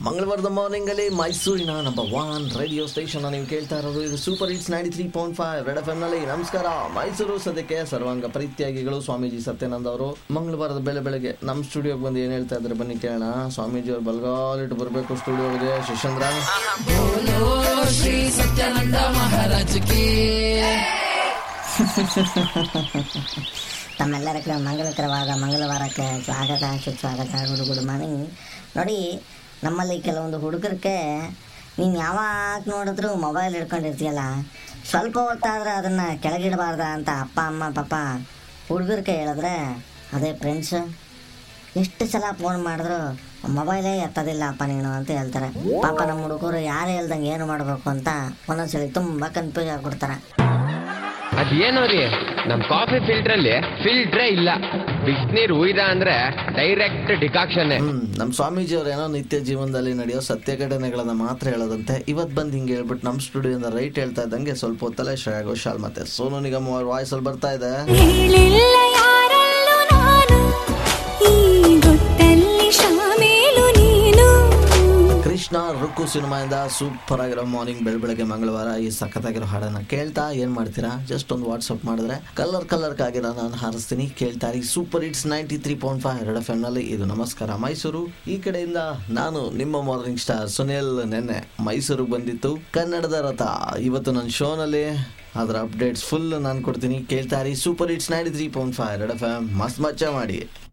ಮಂಗಳವಾರದ morning ಅಲ್ಲಿ ಮೈಸೂರಿನ number one radio station ನೀವು ಕೇಳ್ತಾ ಇರೋದು ಇದು super hits ninety three point five red F ನಲ್ಲಿ ನಮಸ್ಕಾರ ಮೈಸೂರು ಸದ್ಯಕ್ಕೆ ಸರ್ವಾಂಗ ಪರಿತ್ಯಾಗಿಗಳು ಸ್ವಾಮೀಜಿ ಸತ್ಯಾನಂದ ಅವರು ಮಂಗಳವಾರದ ಬೆಳೆ ಬೆಳಗ್ಗೆ ನಮ್ಮ ಸ್ಟುಡಿಯೋಗೆ ಬಂದು ಏನ್ ಹೇಳ್ತಾ ಇದ್ರೆ ಬನ್ನಿ ಕೇಳೋಣ ಸ್ವಾಮೀಜಿ ಅವ್ರು ಬಲ್ಗಾಲಿಟ್ಟು ಬರಬೇಕು ಸ್ಟುಡಿಯೋಗೆ ಶಶಂದ್ರ श्री सत्यानंद महाराज की ತಮ್ಮೆಲ್ಲರಿಗೂ ಮಂಗಳಕರವಾದ ಮಂಗಳವಾರಕ್ಕೆ ಸ್ವಾಗತ ಸುಸ್ವಾಗತ ಗುಡ್ ಗುಡ್ ಮಾರ್ನಿಂಗ್ ನೋಡಿ ನಮ್ಮಲ್ಲಿ ಕೆಲವೊಂದು ಹುಡುಗರಿಗೆ ನೀನು ಯಾವಾಗ ನೋಡಿದ್ರು ಮೊಬೈಲ್ ಹಿಡ್ಕೊಂಡಿರ್ತೀಯಲ್ಲ ಸ್ವಲ್ಪ ಹೊತ್ತಾದ್ರೆ ಅದನ್ನು ಕೆಳಗಿಡಬಾರ್ದ ಅಂತ ಅಪ್ಪ ಅಮ್ಮ ಪಾಪ ಹುಡುಗರಿಗೆ ಹೇಳಿದ್ರೆ ಅದೇ ಫ್ರೆಂಡ್ಸ್ ಎಷ್ಟು ಸಲ ಫೋನ್ ಮಾಡಿದ್ರು ಮೊಬೈಲೇ ಎತ್ತೋದಿಲ್ಲ ಅಪ್ಪ ನೀನು ಅಂತ ಹೇಳ್ತಾರೆ ಪಾಪ ನಮ್ಮ ಹುಡುಗರು ಯಾರು ಹೇಳ್ದಂಗೆ ಏನು ಮಾಡಬೇಕು ಅಂತ ಒಂದೊಂದ್ಸಲಿ ತುಂಬ ಕನ್ಫ್ಯೂಸ್ ಆಗಿಬಿಡ್ತಾರೆ ಅದೇನೋ ರೀ ನಮ್ ಕಾಫಿ ಫಿಲ್ಟರ್ ಅಲ್ಲಿ ಫಿಲ್ಟ್ರೇ ಇಲ್ಲ ಬಿಸಿನೀರ್ ಉಯ್ದ ಅಂದ್ರೆ ಡೈರೆಕ್ಟ್ ಡಿಕಾಕ್ಷನ್ ಹ್ಮ್ ನಮ್ ಸ್ವಾಮೀಜಿ ಅವ್ರು ಏನೋ ನಿತ್ಯ ಜೀವನದಲ್ಲಿ ನಡೆಯೋ ಸತ್ಯ ಘಟನೆಗಳನ್ನ ಮಾತ್ರ ಹೇಳೋದಂತೆ ಇವತ್ ಬಂದ್ ಹಿಂಗೆ ಹೇಳ್ಬಿಟ್ಟು ನಮ್ ಸ್ಟುಡಿಯೋದಿಂದ ರೈಟ್ ಹೇಳ್ತಾ ಇದ್ದಂಗೆ ಸ್ವಲ್ಪ ಹೊತ್ತಲ್ಲೇ ಶ್ರೇಯಾ ಘೋಷಾಲ್ ಮತ್ತೆ ಸೋನು ನಿಗಮ್ ಅವ್ರ ವಾಯ್ಸ್ ಅಲ್ಲಿ ಬರ್ತಾ ಇದೆ ಹೇಳಿಲ್ಲ ಯಾರಲ್ಲೂ ನಾನು ಈ ಗೊತ್ತಲ್ಲಿ ಶಾಮೇಲು ನೀನು ಕೃಷ್ಣ ರುಕ್ಕು ಸಿನಿಮಾಯಿಂದ ಸೂಪರ್ ಆಗಿರೋ ಮಾರ್ನಿಂಗ್ ಬೆಳ ಬೆಳಗ್ಗೆ ಮಂಗಳವಾರ ಈ ಸಖತ್ತಾಗಿರೋ ಹಾಡನ್ನ ಕೇಳ್ತಾ ಏನ್ ಮಾಡ್ತೀರಾ ಜಸ್ಟ್ ಒಂದು ವಾಟ್ಸಪ್ ಮಾಡಿದ್ರೆ ಕಲರ್ ಕಲರ್ ಆಗಿರೋ ನಾನು ಹಾರಿಸ್ತೀನಿ ಕೇಳ್ತಾ ಇರಿ super hits ninety three point five ಎರಡು ಎಫ್ ನಲ್ಲಿ ಇದು ನಮಸ್ಕಾರ ಮೈಸೂರು ಈ ಕಡೆಯಿಂದ ನಾನು ನಿಮ್ಮ ಮಾರ್ನಿಂಗ್ ಸ್ಟಾರ್ ಸುನಿಲ್ ನೆನ್ನೆ ಮೈಸೂರಿಗೆ ಬಂದಿತ್ತು ಕನ್ನಡದ ರಥ ಇವತ್ತು ನನ್ನ ಶೋನಲ್ಲಿ ಅದರ ಅಪ್ಡೇಟ್ಸ್ ಫುಲ್ ನಾನು ಕೊಡ್ತೀನಿ ಕೇಳ್ತಾ ಇರಿ super hits ninety three point five ಎರಡು ಎಫ್ ಎಂ ಮಸ್ತ್ ಮಚ್ಚ ಮಾಡಿ